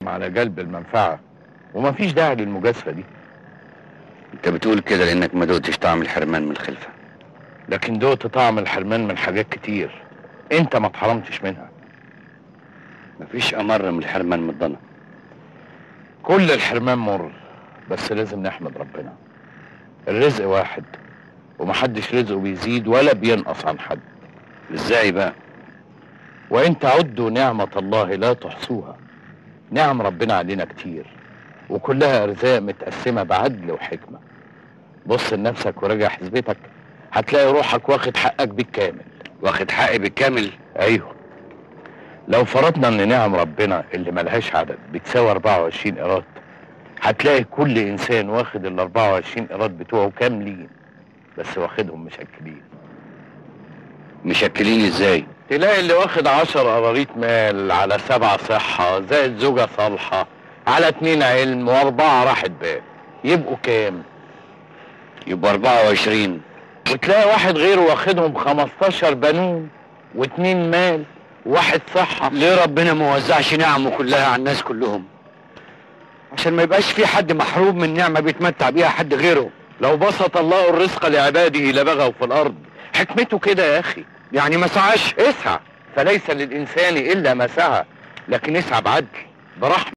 الاسم على جلب المنفعة ومفيش داعي للمجازفة دي انت بتقول كده لانك ما دقتش طعم الحرمان من الخلفه لكن دقت طعم الحرمان من حاجات كتير انت ما اتحرمتش منها مفيش امر من الحرمان من الضنا كل الحرمان مر بس لازم نحمد ربنا الرزق واحد ومحدش رزقه بيزيد ولا بينقص عن حد ازاي بقى وان تعدوا نعمة الله لا تحصوها نعم ربنا علينا كتير وكلها ارزاق متقسمة بعدل وحكمة بص لنفسك وراجع حسبتك هتلاقي روحك واخد حقك بالكامل واخد حقي بالكامل ايوه لو فرضنا ان نعم ربنا اللي ملهاش عدد بتساوي 24 قيراط هتلاقي كل انسان واخد ال 24 قيراط بتوعه كاملين بس واخدهم مشكلين مشكلين ازاي تلاقي اللي واخد 10 قراريط مال على سبعة صحة زائد زوجة صالحة على اتنين علم واربعة راحة بال يبقوا كام؟ يبقى 24 وتلاقي واحد غيره واخدهم 15 بنون واتنين مال وواحد صحة ليه ربنا ما وزعش نعمه كلها على الناس كلهم عشان ما يبقاش في حد محروم من نعمه بيتمتع بيها حد غيره لو بسط الله الرزق لعباده لبغوا في الارض حكمته كده يا اخي يعني ما سعاش اسعى فليس للانسان الا ما سعى لكن اسعى بعدل برحمه